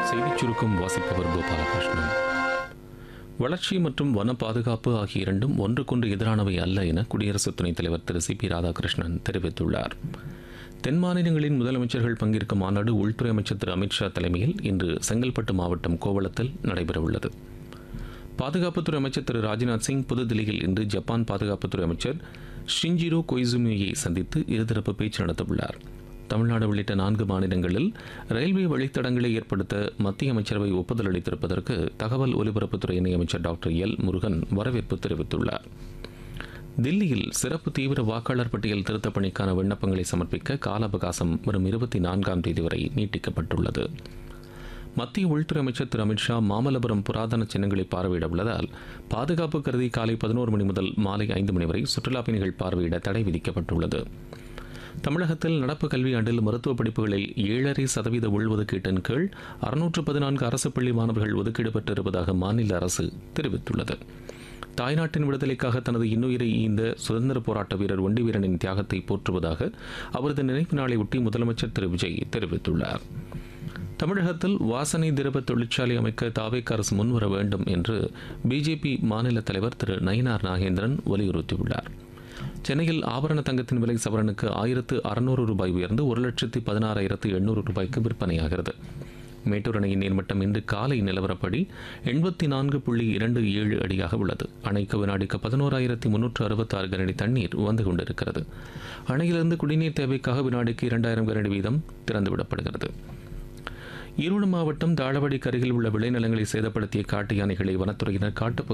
செய்திச் சுருக்கம் வாசிப்பவர் கோபாலகிருஷ்ணன் வளர்ச்சி மற்றும் வன பாதுகாப்பு ஆகிய இரண்டும் ஒன்றுக்கொன்று எதிரானவை அல்ல என குடியரசு துணைத் தலைவர் திரு சி பி ராதாகிருஷ்ணன் தெரிவித்துள்ளார் தென் மாநிலங்களின் முதலமைச்சர்கள் பங்கேற்கும் மாநாடு உள்துறை அமைச்சர் திரு அமித்ஷா தலைமையில் இன்று செங்கல்பட்டு மாவட்டம் கோவளத்தில் நடைபெறவுள்ளது பாதுகாப்புத்துறை அமைச்சர் திரு ராஜ்நாத் சிங் புதுதில்லியில் இன்று ஜப்பான் பாதுகாப்புத்துறை அமைச்சர் ஷிஞ்சிரோ கொய்சுமியை சந்தித்து இருதரப்பு பேச்சு நடத்தவுள்ளார் தமிழ்நாடு உள்ளிட்ட நான்கு மாநிலங்களில் ரயில்வே வழித்தடங்களை ஏற்படுத்த மத்திய அமைச்சரவை ஒப்புதல் அளித்திருப்பதற்கு தகவல் ஒலிபரப்புத்துறை இணையமைச்சர் டாக்டர் எல் முருகன் வரவேற்பு தெரிவித்துள்ளார் தில்லியில் சிறப்பு தீவிர வாக்காளர் பட்டியல் திருத்தப் பணிக்கான விண்ணப்பங்களை சமர்ப்பிக்க கால அவகாசம் வரும் இருபத்தி நான்காம் தேதி வரை நீட்டிக்கப்பட்டுள்ளது மத்திய உள்துறை அமைச்சர் திரு அமித்ஷா மாமல்லபுரம் புராதன சின்னங்களை பார்வையிட உள்ளதால் பாதுகாப்பு கருதி காலை பதினோரு மணி முதல் மாலை ஐந்து மணி வரை சுற்றுலாப் பயணிகள் பார்வையிட தடை விதிக்கப்பட்டுள்ளது தமிழகத்தில் நடப்பு கல்வியாண்டில் மருத்துவ படிப்புகளில் ஏழரை சதவீத உள்ஒதுக்கீட்டின் கீழ் அறுநூற்று பதினான்கு அரசு பள்ளி மாணவர்கள் ஒதுக்கீடு பெற்றிருப்பதாக மாநில அரசு தெரிவித்துள்ளது தாய்நாட்டின் விடுதலைக்காக தனது இன்னுயிரை ஈந்த சுதந்திர போராட்ட வீரர் ஒண்டி வீரனின் தியாகத்தை போற்றுவதாக அவரது நினைவு நாளை ஒட்டி முதலமைச்சர் திரு விஜய் தெரிவித்துள்ளார் தமிழகத்தில் வாசனை திரவ தொழிற்சாலை அமைக்க தாவேக்க அரசு முன்வர வேண்டும் என்று பிஜேபி மாநில தலைவர் திரு நயினார் நாகேந்திரன் வலியுறுத்தியுள்ளார் சென்னையில் ஆபரண தங்கத்தின் விலை சவரனுக்கு ஆயிரத்து அறுநூறு ரூபாய் உயர்ந்து ஒரு லட்சத்து பதினாறாயிரத்து எண்ணூறு ரூபாய்க்கு விற்பனையாகிறது மேட்டூர் அணையின் நீர்மட்டம் இன்று காலை நிலவரப்படி எண்பத்தி நான்கு புள்ளி இரண்டு ஏழு அடியாக உள்ளது அணைக்கு வினாடிக்கு பதினோராயிரத்தி முன்னூற்று அறுபத்தாறு கனடி தண்ணீர் வந்து கொண்டிருக்கிறது அணையிலிருந்து குடிநீர் தேவைக்காக வினாடிக்கு இரண்டாயிரம் கனடி வீதம் திறந்துவிடப்படுகிறது ஈரோடு மாவட்டம் தாளவாடிக்கு அருகில் உள்ள விளைநிலங்களை சேதப்படுத்திய காட்டு யானைகளை வனத்துறையினர் காட்டுப்